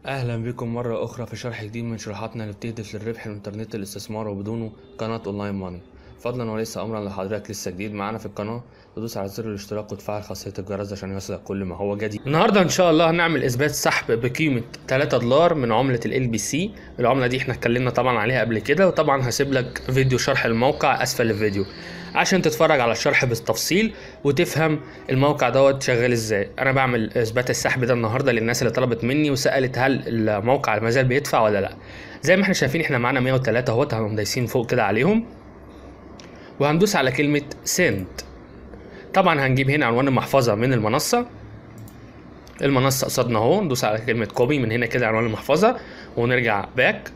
أهلا بكم مرة أخرى في شرح جديد من شروحاتنا اللي بتهدف للربح من إنترنت الاستثمار وبدونه قناة أونلاين ماني فضلا وليس أمرا لحضرتك لسه جديد معانا في القناة تدوس على زر الاشتراك وتفعل خاصية الجرس عشان يوصلك كل ما هو جديد النهاردة إن شاء الله هنعمل إثبات سحب بقيمة 3 دولار من عملة ال بي سي العملة دي احنا اتكلمنا طبعا عليها قبل كده وطبعا هسيب لك فيديو شرح الموقع أسفل الفيديو عشان تتفرج على الشرح بالتفصيل وتفهم الموقع دوت شغال ازاي انا بعمل اثبات السحب ده النهارده للناس اللي طلبت مني وسالت هل الموقع ما زال بيدفع ولا لا زي ما احنا شايفين احنا معانا 103 اهوت هنقوم دايسين فوق كده عليهم وهندوس على كلمه سند طبعا هنجيب هنا عنوان المحفظه من المنصه المنصه قصادنا اهو ندوس على كلمه كوبي من هنا كده عنوان المحفظه ونرجع باك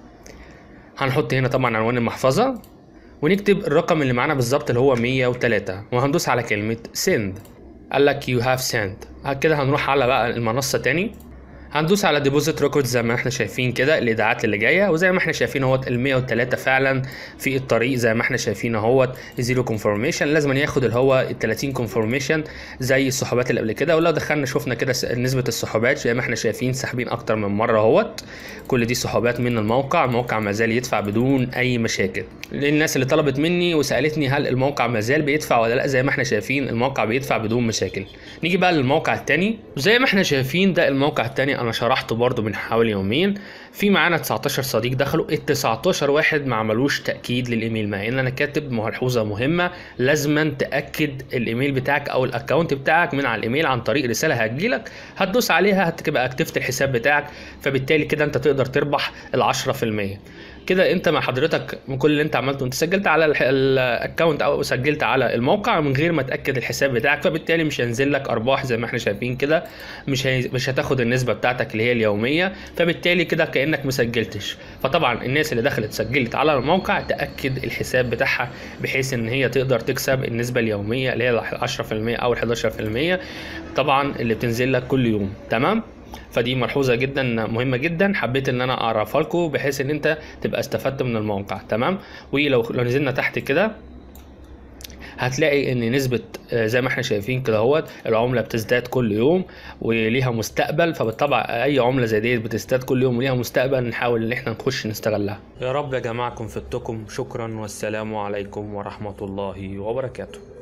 هنحط هنا طبعا عنوان المحفظه ونكتب الرقم اللي معانا بالظبط اللي هو 103 وهندوس على كلمة send قال لك you have sent كده هنروح على بقى المنصة تاني هندوس على ديبوزيت ريكورد زي ما احنا شايفين كده الايداعات اللي جايه وزي ما احنا شايفين اهوت ال 103 فعلا في الطريق زي ما احنا شايفين اهوت زيرو كونفورميشن لازم ياخد اللي هو ال 30 كونفورميشن زي السحوبات اللي قبل كده ولو دخلنا شفنا كده نسبه السحوبات زي ما احنا شايفين ساحبين اكتر من مره اهوت كل دي سحوبات من الموقع الموقع ما زال يدفع بدون اي مشاكل للناس اللي طلبت مني وسالتني هل الموقع ما زال بيدفع ولا لا زي ما احنا شايفين الموقع بيدفع بدون مشاكل نيجي بقى للموقع التاني زي ما احنا شايفين ده الموقع التاني انا شرحته برضو من حوالي يومين في معانا 19 صديق دخلوا ال 19 واحد ما عملوش تاكيد للايميل مع ان انا كاتب ملحوظه مهمه لازما تاكد الايميل بتاعك او الاكونت بتاعك من على الايميل عن طريق رساله هتجيلك هتدوس عليها هتبقى اكتفت الحساب بتاعك فبالتالي كده انت تقدر تربح ال 10% كده انت مع حضرتك من كل اللي انت عملته انت سجلت على الاكونت او سجلت على الموقع من غير ما تاكد الحساب بتاعك فبالتالي مش هينزل لك ارباح زي ما احنا شايفين كده مش هي... مش هتاخد النسبه بتاعتك اللي هي اليوميه فبالتالي كده كانك مسجلتش فطبعا الناس اللي دخلت سجلت على الموقع تاكد الحساب بتاعها بحيث ان هي تقدر تكسب النسبه اليوميه اللي هي 10% او ال 11% طبعا اللي بتنزل لك كل يوم تمام فدي ملحوظه جدا مهمه جدا حبيت ان انا اعرفها لكم بحيث ان انت تبقى استفدت من الموقع تمام ولو لو نزلنا تحت كده هتلاقي ان نسبة زي ما احنا شايفين كده اهوت العملة بتزداد كل يوم وليها مستقبل فبالطبع اي عملة زي ديت بتزداد كل يوم وليها مستقبل نحاول ان احنا نخش نستغلها يا رب يا جماعة كن فدتكم شكرا والسلام عليكم ورحمة الله وبركاته